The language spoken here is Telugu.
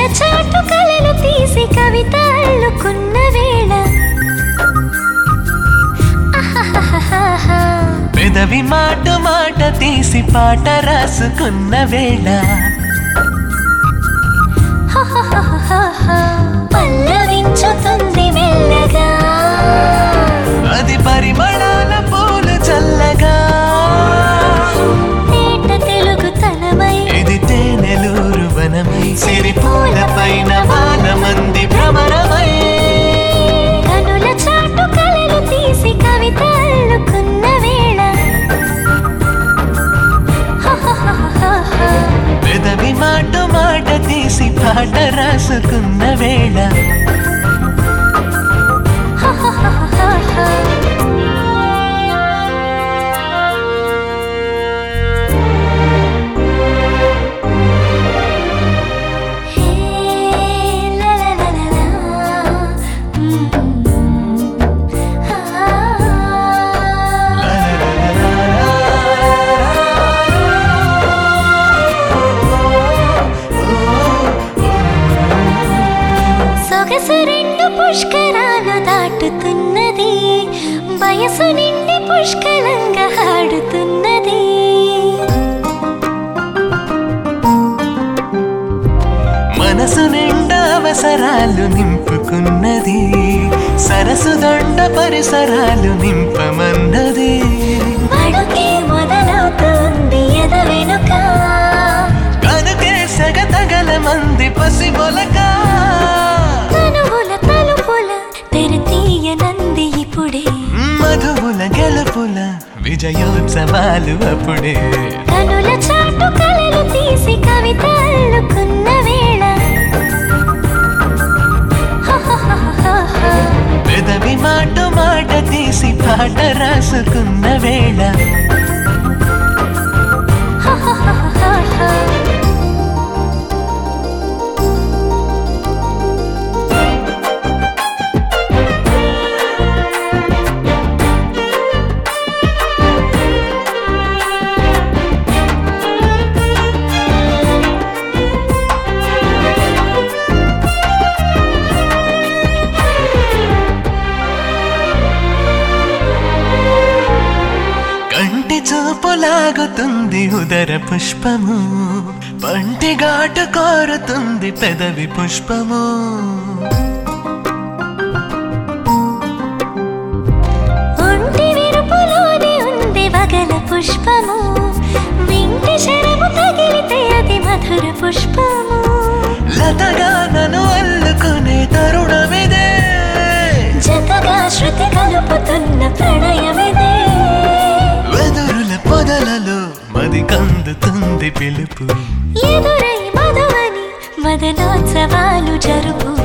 చాటు కలలు తీసి కవిత అల్లుకున్న వేళ ఆహాహాహాహా. పెదవి మాట మాట తీసి పాట రాసుకున్న వేళ హాహాహాహాహా. పల్లవించుతుంది మెల్లగా అది పరిమళాల పూలు చల్లగా తేట తెలుగు తనమై ఇది తేనెలూరు వనమై సిరి పూల పైన వానమంది భ్రమరమై కనుల చాటు కలలు తీసి కవిత అల్లుకున్న వేళ హాహాహాహాహా. పెదవి మాట మాట తీసి పాట రాసుకున్న వేళ హాహాహాహాహా. హే లలలలలా. ఆ. సొగసు రెండు పుష్కరాలు దాటుతున్నది వయసు నిండి పుష్కలంగా ఆడుతున్నది మనసు నిండా అవసరాలు నింపుకున్నది సరసు దండ పరిసరాలు నింపమన్నది అడుగే మొదలవుతుంది ఎద వెనుక కనుకే సెగ తగల మంది పసి మొలక తనువుల తలుపుల తెరతీయనంది ఇప్పుడే మధువుల గెలుపుల విజయోత్సవాలు అప్పుడే కనుల చాటు కలలు తీసి కవిత అల్లుకున్న వేళ హాహాహాహాహా. పెదవి మాట మాట తీసి పాట రాసుకున్న వేళ హాహాహాహాహా. కంటి చూపు లాగుతుంది ఉదర పుష్పము పంటి ఘాటు కోరుతుంది పెదవి పుష్పము ఒంటి విరుపులోనే ఉంది వగల పుష్పము వింటి శరము తగిలితే అది మధుర పుష్పము లతగా నన్ను అల్లుకునే తరుణమిదే జతగా శృతి కలుపుతున్న ప్రణయమిదే వెదురుల పొదలలో మది కందుతుంది పిలుపు ఎదురై మధువని మదనోత్సవాలు జరుపు